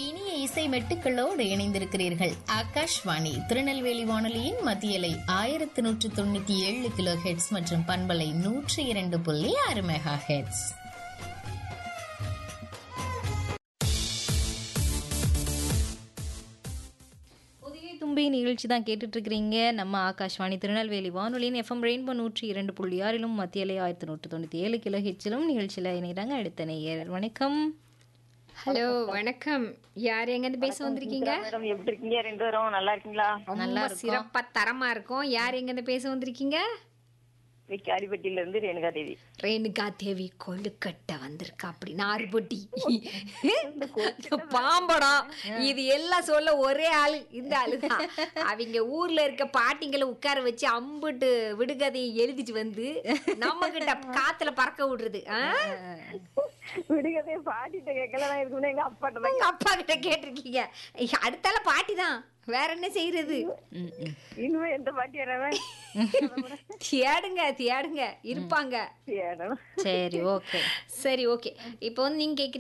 இனிய இசை மெட்டுக்களோடு இணைந்திருக்கிறீர்கள் ஆகாஷ்வாணி திருநெல்வேலி வானொலியின் மத்தியலை ஆயிரத்து நூற்று தொண்ணூத்தி ஏழு கிலோ ஹெட்ஸ் மற்றும் பண்பலை நூற்றி இரண்டு புள்ளி ஆறு மெகா ஹெட்ஸ் புதிய தும்பி நிகழ்ச்சி தான் கேட்டுட்டு இருக்கிறீங்க நம்ம ஆகாஷ்வாணி திருநெல்வேலி வானொலியின் எஃப்எம் ரெயின்போ நூற்றி இரண்டு புள்ளி ஆறிலும் மத்தியிலே ஆயிரத்தி நூற்று தொண்ணூற்றி ஏழு கிலோ ஹெச்சிலும் நிகழ்ச்சியில் இணைகிறாங்க அடுத்த நேயர் வணக்கம் ஹலோ வணக்கம் யார் எங்கேருந்து பேச வந்திருக்கீங்க மேடம் எப்படி இருக்கீங்க ரெண்டு பேரும் நல்லா இருக்கீங்களா ரொம்ப சிறப்பா தரமா இருக்கும் யார் எங்கேருந்து பேச வந்திருக்கீங்க காரிப்பட்டியில இருந்து ரேணுகா தேவி ரேணுகா தேவி கொழுக்கட்டை வந்திருக்கா அப்படி நார்பொட்டி பாம்படம் இது எல்லாம் சொல்ல ஒரே ஆளு இந்த ஆளு தான் அவங்க ஊர்ல இருக்க பாட்டிங்களை உட்கார வச்சு அம்புட்டு விடுகதையை எழுதிட்டு வந்து நம்ம கிட்ட காத்துல பறக்க விடுறது ஆ? விடுகதே பாட்டிட்ட கேட்கல நான் இதுக்கு முன்னாடி எங்க அப்பாட்ட தான் உங்க அப்பா கிட்ட கேட்டிருக்கீங்க அடுத்தால பாட்டி தான் வேற என்ன செய்யறது இனிமே எந்த பாட்டி வரவன் தேடுங்க தேடுங்க இருப்பாங்க தேடணும் சரி ஓகே சரி ஓகே இப்போ வந்து நீங்க கேக்குறீங்க